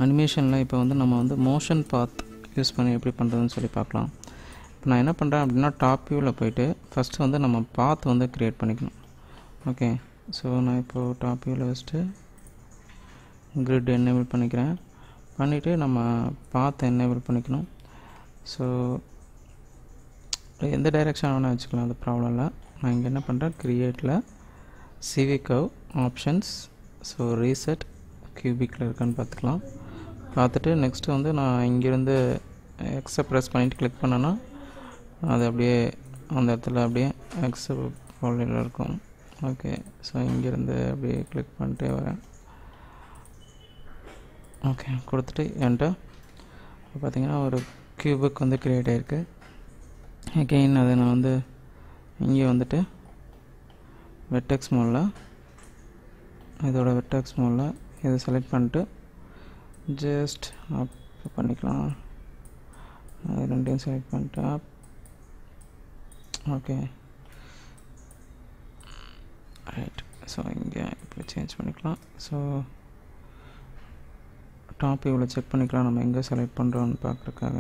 அனிமேஷனில் இப்போ வந்து நம்ம வந்து மோஷன் பாத் யூஸ் பண்ணி எப்படி பண்ணுறதுன்னு சொல்லி பார்க்கலாம் இப்போ நான் என்ன பண்ணுறேன் அப்படின்னா டாப் வியூவில் போயிட்டு ஃபஸ்ட்டு வந்து நம்ம பாத் வந்து க்ரியேட் பண்ணிக்கணும் ஓகே ஸோ நான் இப்போது டாப் வியூவில் வச்சுட்டு கிரிட் என்னேபிள் பண்ணிக்கிறேன் பண்ணிவிட்டு நம்ம பாத் என்னேபிள் பண்ணிக்கணும் ஸோ எந்த டைரெக்ஷன் வேணால் வச்சுக்கலாம் அது ப்ராப்ளம் இல்லை நான் இங்கே என்ன பண்ணுறேன் க்ரியேட்டில் CV curve options so reset கியூபிக்கில் இருக்கான்னு பார்த்துக்கலாம் பார்த்துட்டு நெக்ஸ்ட்டு வந்து நான் இங்கேருந்து எக்ஸை ப்ரெஸ் பண்ணிவிட்டு கிளிக் பண்ணேன்னா அது அப்படியே அந்த இடத்துல அப்படியே எக்ஸ் ஃபாலில் இருக்கும் ஓகே ஸோ இங்கேருந்து அப்படியே கிளிக் பண்ணிட்டே வரேன் ஓகே கொடுத்துட்டு என்கிட்ட பார்த்தீங்கன்னா ஒரு கியூபுக் வந்து க்ரியேட் ஆகிருக்கு அகெயின் அதை நான் வந்து இங்கே வந்துட்டு வெட்டெக்ஸ் மோடில் இதோட வெட்டெக்ஸ் மோடில் இதை செலக்ட் பண்ணிட்டு ஜஸ்ட் அப் பண்ணிக்கலாம் அது ரெண்டையும் செலக்ட் பண்ணிட்டு அப் ஓகே ரைட் ஸோ இங்கே இப்படி சேஞ்ச் பண்ணிக்கலாம் ஸோ டாப் இவ்வளோ செக் பண்ணிக்கலாம் நம்ம எங்கே செலக்ட் பண்ணுறோன்னு பார்க்குறதுக்காக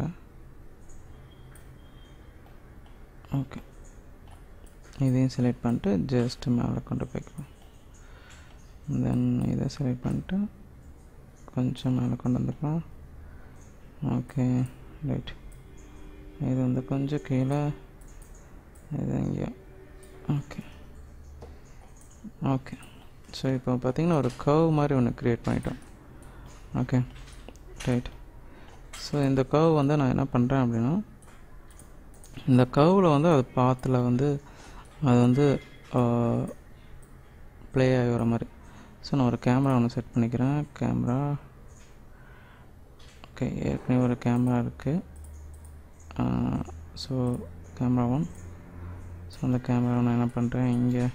ஓகே இதையும் செலக்ட் பண்ணிட்டு ஜஸ்ட் மேலே கொண்டு போய்க்கலாம் தென் இதை செலக்ட் பண்ணிட்டு கொஞ்சம் மேலே கொண்டு வந்துக்கலாம் ஓகே ரைட் இது வந்து கொஞ்சம் கீழே இது இங்கே ஓகே ஓகே ஸோ இப்போ பார்த்தீங்கன்னா ஒரு கர்வ் மாதிரி ஒன்று க்ரியேட் பண்ணிட்டோம் ஓகே ரைட் ஸோ இந்த கர்வ் வந்து நான் என்ன பண்ணுறேன் அப்படின்னா இந்த கர்வில் வந்து அது பாத்தில் வந்து அது வந்து ப்ளே ஆகி வர மாதிரி ஸோ நான் ஒரு கேமரா ஒன்று செட் பண்ணிக்கிறேன் கேமரா ஓகே ஏற்கனவே ஒரு கேமரா இருக்குது ஸோ கேமரா ஒன் ஸோ அந்த கேமரா நான் என்ன பண்ணுறேன் இங்கே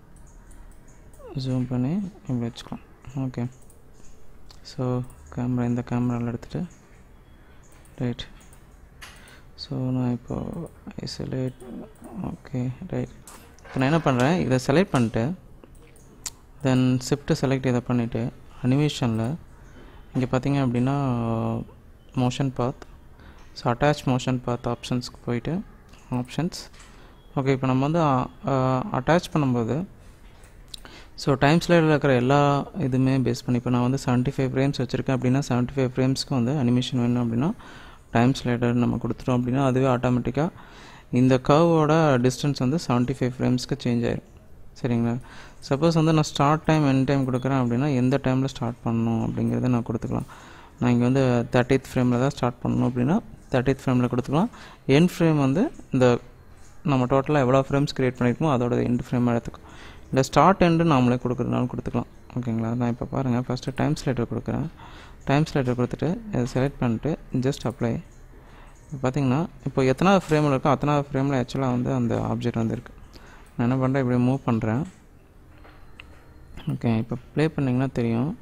ஜூம் பண்ணி இப்படி வச்சுக்கலாம் ஓகே ஸோ கேமரா இந்த கேமராவில் எடுத்துகிட்டு ரைட் ஸோ நான் இப்போது ஐசோலேட் ஓகே ரைட் இப்போ நான் என்ன பண்ணுறேன் இதை செலக்ட் பண்ணிட்டு தென் ஷிஃப்ட்டு செலக்ட் இதை பண்ணிவிட்டு அனிமேஷனில் இங்கே பார்த்தீங்க அப்படின்னா motion path so attach motion path ஆப்ஷன்ஸ்க்கு போயிட்டு ஆப்ஷன்ஸ் ஓகே இப்போ நம்ம வந்து அட்டாச் பண்ணும்போது ஸோ டைம் ஸ்லைடில் இருக்கிற எல்லா இதுவுமே பேஸ் பண்ணி இப்போ நான் வந்து செவன்ட்டி ஃபைவ் ஃப்ரேம்ஸ் வச்சுருக்கேன் அப்படின்னா செவன்ட்டி ஃபைவ் ஃப்ரேம்ஸ்க்கு வந்து அனிமேஷன் வேணும் அப்படின்னா டைம் ஸ்லைடர் நம்ம கொடுத்துட்டோம் அப்படின்னா அதுவே ஆட்டோமேட்டிக்காக இந்த கர்வோட டிஸ்டன்ஸ் வந்து செவன்ட்டி ஃபைவ் ஃப்ரேம்ஸ்க்கு சேஞ்ச் ஆயிடும் சரிங்களா சப்போஸ் வந்து நான் ஸ்டார்ட் டைம் என் டைம் கொடுக்குறேன் அப்படின்னா எந்த டைமில் ஸ்டார்ட் பண்ணணும் அப்படிங்கிறத நான் கொடுத்துக்கலாம் நான் இங்கே வந்து தேர்ட்டித் ஃப்ரேமில் தான் ஸ்டார்ட் பண்ணணும் அப்படின்னா தேர்ட்டித் ஃப்ரேமில் கொடுத்துக்கலாம் என் ஃப்ரேம் வந்து இந்த நம்ம டோட்டலாக எவ்வளோ ஃப்ரேம்ஸ் க்ரியேட் பண்ணியிருக்கோமோ அதோட எண்ட் ஃப்ரேம் எடுத்துக்கும் இல்லை ஸ்டார்ட் எண்டு நாமளே கொடுக்குறதுனாலும் கொடுத்துக்கலாம் ஓகேங்களா நான் இப்போ பாருங்கள் ஃபஸ்ட்டு டைம் ஸ்லைடர் கொடுக்குறேன் டைம் ஸ்லைடர் கொடுத்துட்டு இதை செலக்ட் பண்ணிட்டு ஜஸ்ட் அப்ளை பார்த்தீங்கன்னா இப்போ எத்தனாவது ஃப்ரேமில் இருக்கோ அத்தனாவது ஃப்ரேமில் ஆக்சுவலாக வந்து அந்த ஆப்ஜெக்ட் வந்து இருக்குது நான் என்ன பண்ணுறேன் இப்படி மூவ் பண்ணுறேன் ஓகே இப்போ ப்ளே பண்ணிங்கன்னா தெரியும்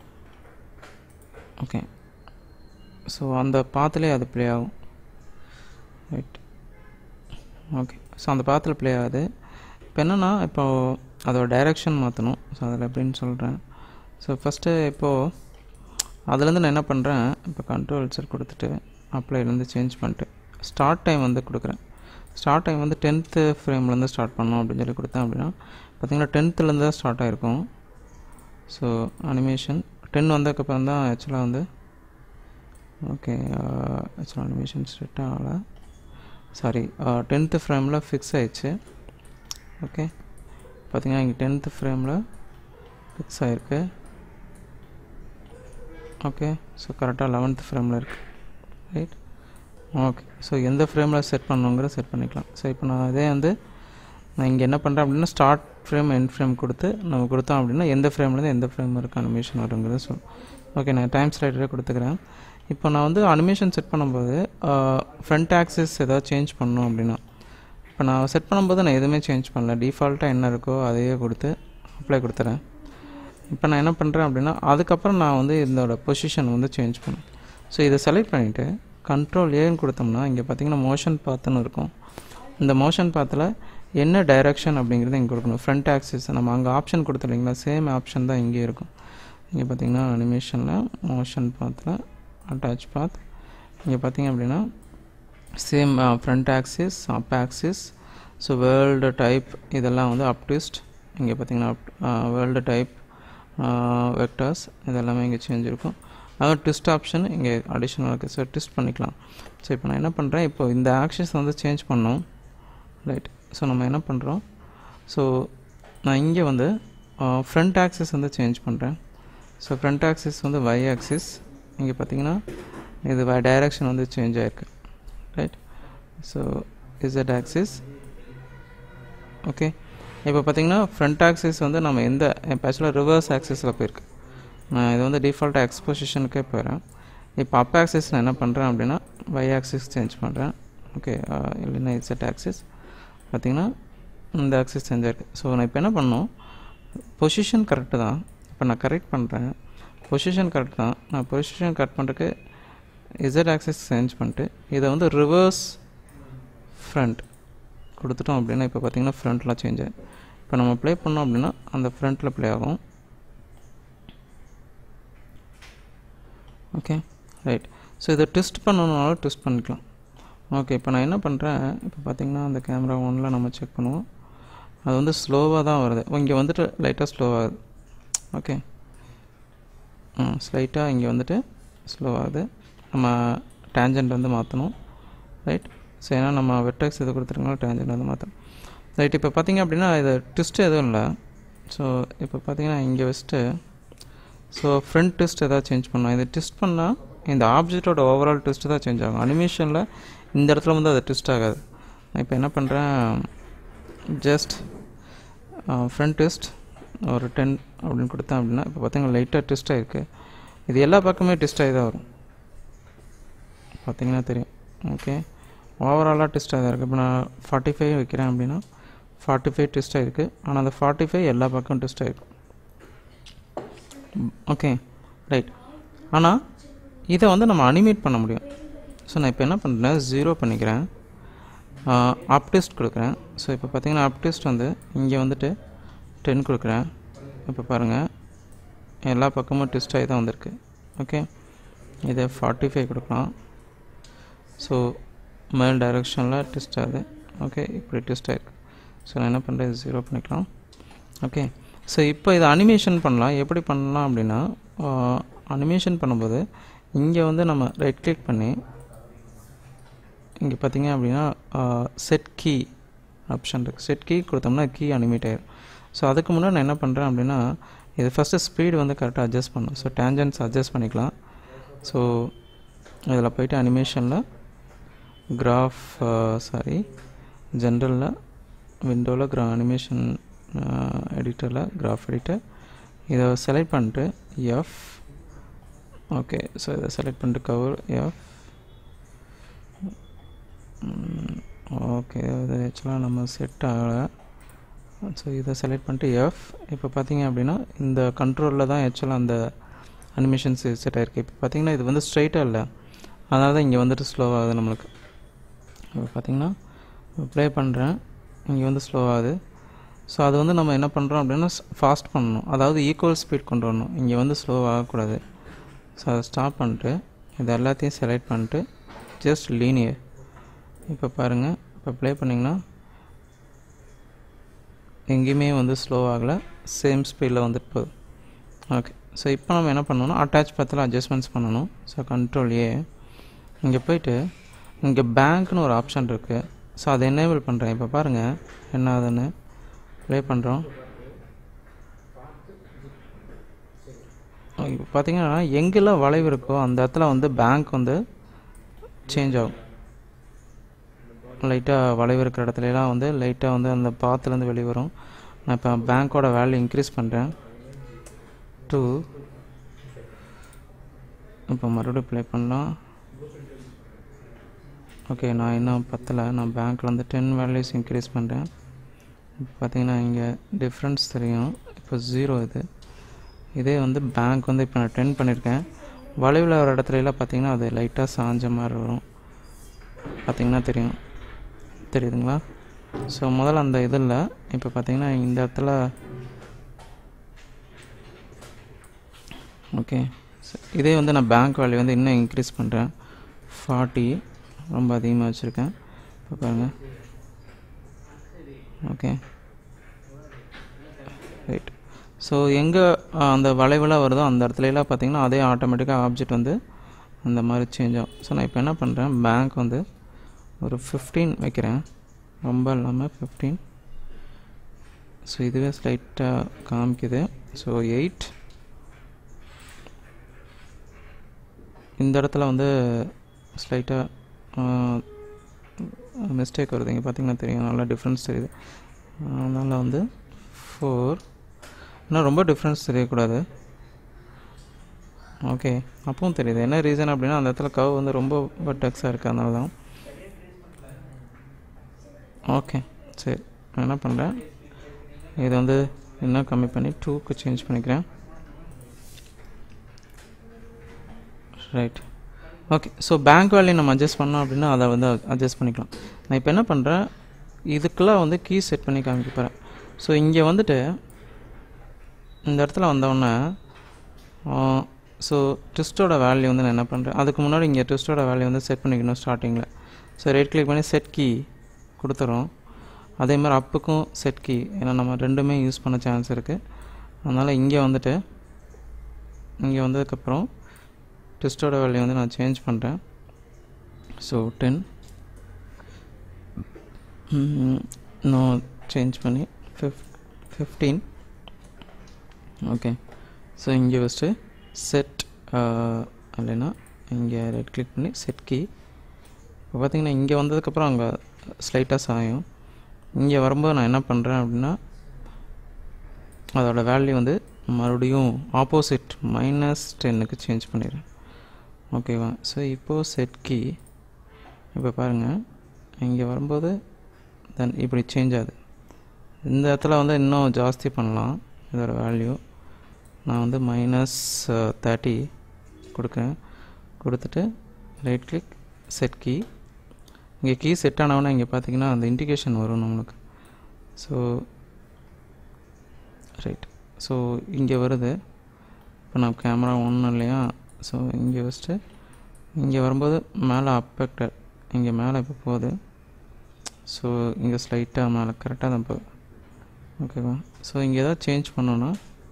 ஓகே ஸோ அந்த பாத்துலேயே அது ப்ளே ஆகும் ரைட் ஓகே ஸோ அந்த பாத்தில் ப்ளே ஆகுது இப்போ என்னென்னா இப்போது அதோட டைரெக்ஷன் மாற்றணும் ஸோ அதில் எப்படின்னு சொல்கிறேன் ஸோ ஃபஸ்ட்டு இப்போது அதுலேருந்து நான் என்ன பண்ணுறேன் இப்போ கண்ட்ரோல்ஸர் கொடுத்துட்டு அப்ளைலேருந்து சேஞ்ச் பண்ணிட்டு ஸ்டார்ட் டைம் வந்து கொடுக்குறேன் ஸ்டார்ட் டைம் வந்து டென்த்து ஃப்ரேம்லேருந்து ஸ்டார்ட் பண்ணோம் அப்படின்னு சொல்லி கொடுத்தேன் அப்படின்னா பார்த்தீங்கன்னா டென்த்துலேருந்து தான் ஸ்டார்ட் ஆகிருக்கும் ஸோ அனிமேஷன் டென் வந்ததுக்கப்புறம் தான் ஆக்சுவலாக வந்து ஓகே ஆக்சுவலாக அனிமேஷன் ஸ்டார்ட் ஆகலை சாரி டென்த்து ஃப்ரேமில் ஃபிக்ஸ் ஆயிடுச்சு ஓகே பார்த்தீங்கன்னா இங்கே டென்த்து ஃப்ரேமில் ஃபிக்ஸ் ஆகிருக்கு ஓகே ஸோ கரெக்டாக லெவன்த்து ஃப்ரேமில் இருக்குது ரைட் ஓகே ஸோ எந்த ஃப்ரேமில் செட் பண்ணணுங்கிற செட் பண்ணிக்கலாம் ஸோ இப்போ நான் அதே வந்து நான் இங்கே என்ன பண்ணுறேன் அப்படின்னா ஸ்டார்ட் ஃப்ரேம் எண்ட் ஃப்ரேம் கொடுத்து நம்ம கொடுத்தோம் அப்படின்னா எந்த ஃப்ரேம்லேருந்து எந்த ஃப்ரேம் இருக்குது அனிமேஷன் வருங்கிறது ஸோ ஓகே நான் டைம் ஸ்லைடரே கொடுத்துக்கிறேன் இப்போ நான் வந்து அனிமேஷன் செட் பண்ணும்போது ஃப்ரண்ட் ஆக்சிஸ் ஏதாவது சேஞ்ச் பண்ணணும் அப்படின்னா இப்போ நான் செட் பண்ணும்போது நான் எதுவுமே சேஞ்ச் பண்ணல டிஃபால்ட்டாக என்ன இருக்கோ அதையே கொடுத்து அப்ளை கொடுத்துறேன் இப்போ நான் என்ன பண்ணுறேன் அப்படின்னா அதுக்கப்புறம் நான் வந்து இதோட பொசிஷன் வந்து சேஞ்ச் பண்ணேன் ஸோ இதை செலக்ட் பண்ணிவிட்டு கண்ட்ரோல் ஏன்னு கொடுத்தோம்னா இங்கே பார்த்தீங்கன்னா மோஷன் பாத்துன்னு இருக்கும் இந்த மோஷன் பாத்தில் என்ன டைரக்ஷன் அப்படிங்கிறத இங்கே கொடுக்கணும் ஃப்ரண்ட் ஆக்சிஸ் நம்ம அங்கே ஆப்ஷன் கொடுத்தோம் இல்லைங்களா சேம் ஆப்ஷன் தான் இங்கே இருக்கும் இங்கே பார்த்தீங்கன்னா அனிமேஷனில் மோஷன் பாத்தில் அட்டாச் பாத் இங்கே பார்த்தீங்க அப்படின்னா same front axis up axis so world type இதெல்லாம் வந்து அப் ட்விஸ்ட் இங்கே பார்த்தீங்கன்னா வேர்ல்டு டைப் வெக்டர்ஸ் இதெல்லாமே இங்கே சேஞ்ச் இருக்கும் அதாவது ட்விஸ்ட் ஆப்ஷன் இங்கே அடிஷ்னலாக இருக்குது ஸோ ட்விஸ்ட் பண்ணிக்கலாம் ஸோ இப்போ நான் என்ன பண்ணுறேன் இப்போ இந்த ஆக்ஷன்ஸ் வந்து சேஞ்ச் பண்ணோம் ரைட் ஸோ நம்ம என்ன பண்ணுறோம் ஸோ நான் இங்கே வந்து ஃப்ரண்ட் ஆக்சிஸ் வந்து சேஞ்ச் பண்ணுறேன் ஸோ ஃப்ரண்ட் ஆக்சிஸ் வந்து y ஆக்சிஸ் இங்கே பார்த்தீங்கன்னா இது டைரக்ஷன் வந்து சேஞ்ச் ஆகிருக்கு right so Z axis okay இப்போ பார்த்தீங்கன்னா ஃப்ரண்ட் ஆக்சிஸ் வந்து நம்ம எந்த இப்போ ஆக்சுவலாக ரிவர்ஸ் ஆக்சிஸில் போயிருக்கு நான் இது வந்து டிஃபால்ட் எக்ஸ்போசிஷனுக்கே போயிடுறேன் இப்போ அப் ஆக்சிஸ் நான் என்ன பண்ணுறேன் அப்படின்னா y ஆக்சிஸ் சேஞ்ச் பண்ணுறேன் ஓகே இல்லைன்னா இசட் ஆக்சிஸ் பார்த்தீங்கன்னா இந்த ஆக்சிஸ் சேஞ்ச் ஆயிருக்கு ஸோ நான் இப்போ என்ன பண்ணணும் பொசிஷன் கரெக்டு தான் இப்போ நான் கரெக்ட் பண்ணுறேன் பொசிஷன் கரெக்ட் தான் நான் பொசிஷன் கரெக்ட் பண்ணுறதுக்கு இசட் ஆக்சிஸ் சேஞ்ச் பண்ணிட்டு இதை வந்து ரிவர்ஸ் ஃப்ரண்ட் கொடுத்துட்டோம் அப்படின்னா இப்போ பார்த்தீங்கன்னா ஃப்ரண்ட்லாம் சேஞ்ச் ஆகும் இப்போ நம்ம ப்ளே பண்ணோம் அப்படின்னா அந்த ஃப்ரண்ட்டில் ப்ளே ஆகும் ஓகே ரைட் ஸோ இதை டெஸ்ட் பண்ணணுனாலும் டெஸ்ட் பண்ணிக்கலாம் ஓகே இப்போ நான் என்ன பண்ணுறேன் இப்போ பார்த்தீங்கன்னா அந்த கேமரா ஒன்றில் நம்ம செக் பண்ணுவோம் அது வந்து ஸ்லோவாக தான் வருது இங்கே வந்துட்டு லைட்டாக ஸ்லோவாகுது ஓகே ம் ஸ்லைட்டாக இங்கே வந்துட்டு ஸ்லோவாகுது நம்ம டேஞ்சன்ட் வந்து மாற்றணும் ரைட் ஸோ ஏன்னா நம்ம வெட்டெக்ஸ் இது கொடுத்துருக்கனால டேஞ்சன்ட் வந்து மாற்றணும் ரைட் இப்போ பார்த்தீங்க அப்படின்னா இது ட்விஸ்ட் எதுவும் இல்லை ஸோ இப்போ பார்த்தீங்கன்னா இங்கே வச்சுட்டு ஸோ ஃப்ரண்ட் ட்விஸ்ட் எதாவது சேஞ்ச் பண்ணோம் இதை ட்விஸ்ட் பண்ணால் இந்த ஆப்ஜெக்டோட ஓவரால் ட்விஸ்ட் தான் சேஞ்ச் ஆகும் அனிமேஷனில் இந்த இடத்துல வந்து அது ட்விஸ்ட் ஆகாது நான் இப்போ என்ன பண்ணுறேன் ஜஸ்ட் ஃப்ரண்ட் ட்விஸ்ட் ஒரு டென் அப்படின்னு கொடுத்தேன் அப்படின்னா இப்போ பார்த்தீங்கன்னா லைட்டாக ட்விஸ்ட் ஆகிருக்கு இது எல்லா பக்கமே ட்விஸ்ட் ஆகி தான் வரும் பார்த்தீங்கன்னா தெரியும் ஓகே ஓவராலாக ட்விஸ்ட் ஆகி தான் இருக்குது இப்போ நான் ஃபார்ட்டி ஃபைவ் வைக்கிறேன் அப்படின்னா ஃபார்ட்டி ஃபைவ் ட்விஸ்ட் ஆகிருக்கு ஆனால் அந்த ஃபார்ட்டி ஃபைவ் எல்லா பக்கம் ட்விஸ்ட் ஆகிருக்கும் ஓகே ரைட் ஆனால் இதை வந்து நம்ம அனிமேட் பண்ண முடியும் ஸோ நான் இப்போ என்ன பண்ணுறேன் ஜீரோ பண்ணிக்கிறேன் அப் டெஸ்ட் கொடுக்குறேன் ஸோ இப்போ பார்த்தீங்கன்னா அப் டெஸ்ட் வந்து இங்கே வந்துட்டு டென் கொடுக்குறேன் இப்போ பாருங்கள் எல்லா பக்கமும் டெஸ்ட் ஆகி தான் வந்திருக்கு ஓகே இதை ஃபார்ட்டி ஃபைவ் கொடுக்கலாம் ஸோ மேல் டைரெக்ஷனில் டெஸ்ட் ஆகுது ஓகே இப்படி டெஸ்ட் ஆகிருக்கு ஸோ நான் என்ன பண்ணுறேன் ஜீரோ பண்ணிக்கலாம் ஓகே ஸோ இப்போ இதை அனிமேஷன் பண்ணலாம் எப்படி பண்ணலாம் அப்படின்னா அனிமேஷன் பண்ணும்போது இங்கே வந்து நம்ம ரைட் கிளிக் பண்ணி இங்கே பார்த்தீங்க அப்படின்னா செட் கீ ஆப்ஷன் இருக்குது செட் கீ கொடுத்தோம்னா கீ அனிமேட் ஆயிடும் ஸோ அதுக்கு முன்னாடி நான் என்ன பண்ணுறேன் அப்படின்னா இது ஃபஸ்ட்டு ஸ்பீடு வந்து கரெக்டாக அட்ஜஸ்ட் பண்ணணும் ஸோ டேஞ்சன்ஸ் அட்ஜஸ்ட் பண்ணிக்கலாம் ஸோ இதில் போயிட்டு அனிமேஷனில் கிராஃப் சாரி ஜென்ரலில் விண்டோவில் கிரா அனிமேஷன் எடிட்டரில் கிராஃப் எடிட்டர் இதை செலக்ட் பண்ணிட்டு எஃப் ஓகே ஸோ இதை செலக்ட் பண்ணிட்டு கவர் எஃப் ஓகே இது ஆக்சுவலாக நம்ம செட் ஆகலை ஸோ இதை செலக்ட் பண்ணிட்டு எஃப் இப்போ பார்த்தீங்க அப்படின்னா இந்த கண்ட்ரோலில் தான் ஆக்சுவலாக அந்த அனிமேஷன்ஸ் செட் ஆகிருக்கு இப்போ பார்த்தீங்கன்னா இது வந்து ஸ்ட்ரைட்டாக இல்லை அதனால தான் இங்கே வந்துட்டு ஸ்லோவாகுது நம்மளுக்கு இப்போ பார்த்தீங்கன்னா ப்ளே பண்ணுறேன் இங்கே வந்து ஸ்லோவாகுது ஸோ அது வந்து நம்ம என்ன பண்ணுறோம் அப்படின்னா ஃபாஸ்ட் பண்ணணும் அதாவது ஈக்குவல் ஸ்பீட் கொண்டு வரணும் இங்கே வந்து ஸ்லோவாகக்கூடாது ஸோ அதை ஸ்டாப் பண்ணிட்டு இது எல்லாத்தையும் செலக்ட் பண்ணிட்டு ஜஸ்ட் லீனியர் இப்போ பாருங்கள் இப்போ ப்ளே பண்ணிங்கன்னா எங்கேயுமே வந்து ஸ்லோ ஆகலை சேம் ஸ்பீடில் வந்துட்டு போகுது ஓகே ஸோ இப்போ நம்ம என்ன பண்ணணும் அட்டாச் பத்தில் அட்ஜஸ்ட்மெண்ட்ஸ் பண்ணணும் ஸோ கண்ட்ரோல் ஏ இங்கே போயிட்டு இங்கே பேங்க்னு ஒரு ஆப்ஷன் இருக்குது ஸோ அதை எனேபிள் பண்ணுறேன் இப்போ பாருங்கள் என்ன ஆகுதுன்னு ப்ளே பண்ணுறோம் இப்போ பார்த்தீங்கன்னா எங்கெல்லாம் வளைவு இருக்கோ அந்த இடத்துல வந்து பேங்க் வந்து சேஞ்ச் ஆகும் லைட்டாக வளைவு இருக்கிற இடத்துலலாம் வந்து லைட்டாக வந்து அந்த பாத்துலேருந்து வெளியே வரும் நான் இப்போ பேங்க்கோட வேல்யூ இன்க்ரீஸ் பண்ணுறேன் டூ இப்போ மறுபடியும் ப்ளே பண்ணலாம் ஓகே நான் இன்னும் பத்தலை நான் பேங்க்கில் வந்து டென் வேல்யூஸ் இன்க்ரீஸ் பண்ணுறேன் இப்போ பார்த்தீங்கன்னா இங்கே டிஃப்ரென்ஸ் தெரியும் இப்போ ஜீரோ இது இதே வந்து பேங்க் வந்து இப்போ நான் டென் பண்ணியிருக்கேன் வளைவில் வர இடத்துலலாம் பார்த்தீங்கன்னா அது லைட்டாக சாஞ்ச மாதிரி வரும் பார்த்தீங்கன்னா தெரியும் தெரியுதுங்களா ஸோ முதல்ல அந்த இதில் இப்போ பார்த்தீங்கன்னா இந்த இடத்துல ஓகே இதே வந்து நான் பேங்க் வேல்யூ வந்து இன்னும் இன்க்ரீஸ் பண்ணுறேன் ஃபார்ட்டி ரொம்ப அதிகமாக வச்சுருக்கேன் இப்போ பாருங்கள் ஓகே ரைட் ஸோ எங்கே அந்த வளைவெல்லாம் வருதோ அந்த இடத்துலலாம் பார்த்தீங்கன்னா அதே ஆட்டோமேட்டிக்காக ஆப்ஜெக்ட் வந்து அந்த மாதிரி சேஞ்ச் ஆகும் ஸோ நான் இப்போ என்ன பண்ணுறேன் பேங்க் வந்து ஒரு ஃபிஃப்டீன் வைக்கிறேன் ரொம்ப இல்லாமல் ஃபிஃப்டீன் ஸோ இதுவே ஸ்லைட்டாக காமிக்குது ஸோ எயிட் இந்த இடத்துல வந்து ஸ்லைட்டாக மிஸ்டேக் வருது இங்கே பார்த்தீங்கன்னா தெரியும் நல்லா டிஃப்ரென்ஸ் தெரியுது அதனால் வந்து ஃபோர் இன்னும் ரொம்ப டிஃப்ரென்ஸ் தெரியக்கூடாது ஓகே அப்பவும் தெரியுது என்ன ரீசன் அப்படின்னா அந்த இடத்துல கவ் வந்து ரொம்ப பட்டக்ஸாக இருக்குது அதனால தான் ஓகே சரி நான் என்ன பண்ணுறேன் இதை வந்து இன்னும் கம்மி பண்ணி டூக்கு சேஞ்ச் பண்ணிக்கிறேன் right okay so bank value நம்ம அட்ஜஸ்ட் பண்ணோம் அப்படின்னா அதை வந்து அட்ஜஸ்ட் பண்ணிக்கலாம் நான் இப்போ என்ன பண்ணுறேன் இதுக்கெல்லாம் வந்து கீ செட் பண்ணி காமிக்க போகிறேன் ஸோ இங்கே வந்துட்டு இந்த இடத்துல வந்தோடனே ஸோ ட்விஸ்டோட வேல்யூ வந்து நான் என்ன பண்ணுறேன் அதுக்கு முன்னாடி இங்கே ட்விஸ்டோட வேல்யூ வந்து செட் பண்ணிக்கணும் ஸ்டார்டிங்கில் ஸோ ரைட் கிளிக் பண்ணி செட் கீ கொடுத்துறோம் அதே மாதிரி அப்புக்கும் செட் கீ ஏன்னா நம்ம ரெண்டுமே யூஸ் பண்ண சான்ஸ் இருக்குது அதனால் இங்கே வந்துட்டு இங்கே வந்ததுக்கப்புறம் ட்விஸ்டோட வேல்யூ வந்து நான் சேஞ்ச் பண்ணுறேன் ஸோ டென் இன்னும் சேஞ்ச் பண்ணி ஃபிஃப் ஃபிஃப்டீன் ஓகே ஸோ இங்கே ஃபஸ்ட்டு செட் இல்லைன்னா இங்கே ரைட் கிளிக் பண்ணி செட் கீ இப்போ பார்த்தீங்கன்னா இங்கே வந்ததுக்கப்புறம் அங்கே ஸ்லைட்டாக சாயும் இங்கே வரும்போது நான் என்ன பண்ணுறேன் அப்படின்னா அதோட வேல்யூ வந்து மறுபடியும் ஆப்போசிட் மைனஸ் டென்னுக்கு சேஞ்ச் பண்ணிடுறேன் ஓகேவா ஸோ இப்போது செட் கீ இப்போ பாருங்கள் இங்கே வரும்போது தென் இப்படி சேஞ்ச் ஆகுது இந்த இடத்துல வந்து இன்னும் ஜாஸ்தி பண்ணலாம் இதோட வேல்யூ நான் வந்து மைனஸ் தேர்ட்டி கொடுக்குறேன் கொடுத்துட்டு ரைட் கிளிக் செட் கீ இங்கே கீ செட் ஆனவொன்னே இங்கே பார்த்தீங்கன்னா அந்த இண்டிகேஷன் வரும் நம்மளுக்கு ஸோ ரைட் ஸோ இங்கே வருது இப்போ நான் கேமரா ஒன்றும் இல்லையா ஸோ இங்கே ஃபஸ்ட்டு இங்கே வரும்போது மேலே அப்பெக்டட் இங்கே மேலே இப்போ போகுது ஸோ இங்கே ஸ்லைட்டாக மேலே கரெக்டாக தான் போகுது ஓகேவா ஸோ இங்கே ஏதாவது சேஞ்ச் பண்ணோன்னா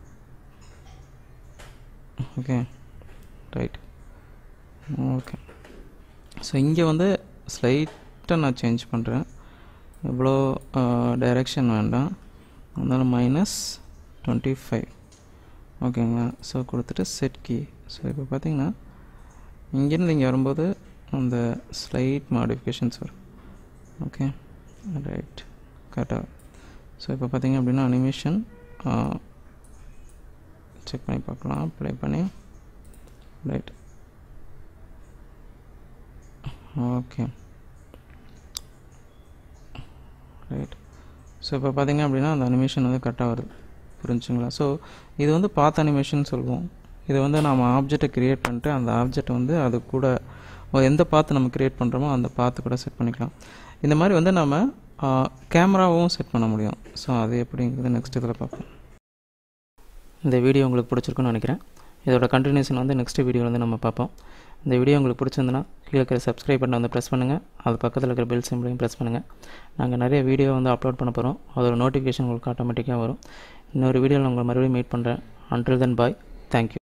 ஓகே ரைட் ஓகே ஸோ இங்கே வந்து ஸ்லைட்டாக நான் சேஞ்ச் பண்ணுறேன் இவ்வளோ டைரெக்ஷன் வேண்டாம் அதனால் மைனஸ் டுவெண்ட்டி ஃபைவ் ஓகேங்களா ஸோ கொடுத்துட்டு செட் கீ ஸோ இப்போ பார்த்தீங்கன்னா இங்கேருந்து இங்கே வரும்போது அந்த ஸ்லைட் மாடிஃபிகேஷன்ஸ் வரும் ஓகே ரைட் கரெக்டாக ஸோ இப்போ பார்த்தீங்க அப்படின்னா அனிமேஷன் செக் பண்ணி பார்க்கலாம் ப்ளே பண்ணி ரைட் ஓகே ரைட் ஸோ இப்போ பார்த்தீங்க அப்படின்னா அந்த அனிமேஷன் வந்து கரெக்டாக வருது புரிஞ்சுங்களா ஸோ இது வந்து பாத் அனிமேஷன் சொல்லுவோம் இது வந்து நம்ம ஆப்ஜெக்டை க்ரியேட் பண்ணிட்டு அந்த ஆப்ஜெக்ட் வந்து அது கூட எந்த பாத்து நம்ம க்ரியேட் பண்ணுறோமோ அந்த பாத்து கூட செட் பண்ணிக்கலாம் இந்த மாதிரி வந்து நம்ம கேமராவும் செட் பண்ண முடியும் ஸோ அது எப்படிங்கிறது நெக்ஸ்ட் இதில் பார்ப்போம் இந்த வீடியோ உங்களுக்கு பிடிச்சிருக்குன்னு நினைக்கிறேன் இதோட கண்டினியூஷன் வந்து நெக்ஸ்ட் வீடியோவில் வந்து நம்ம பார்ப்போம் இந்த வீடியோ உங்களுக்கு பிடிச்சிருந்துன்னா கீழே இருக்கிற சப்ஸ்கிரைப் பண்ண வந்து ப்ரெஸ் பண்ணுங்கள் அது பக்கத்தில் இருக்கிற பெல் சிம்பிளையும் ப்ரெஸ் பண்ணுங்கள் நாங்கள் நிறைய வீடியோ வந்து அப்லோட் பண்ண போகிறோம் அதோட நோட்டிஃபிகேஷன் உங்களுக்கு ஆட்டோமேட்டிக்காக வரும் இன்னொரு வீடியோவில் உங்களை மறுபடியும் மீட் பண்ணுறேன் அன்டில் தென் பாய் தேங்க்யூ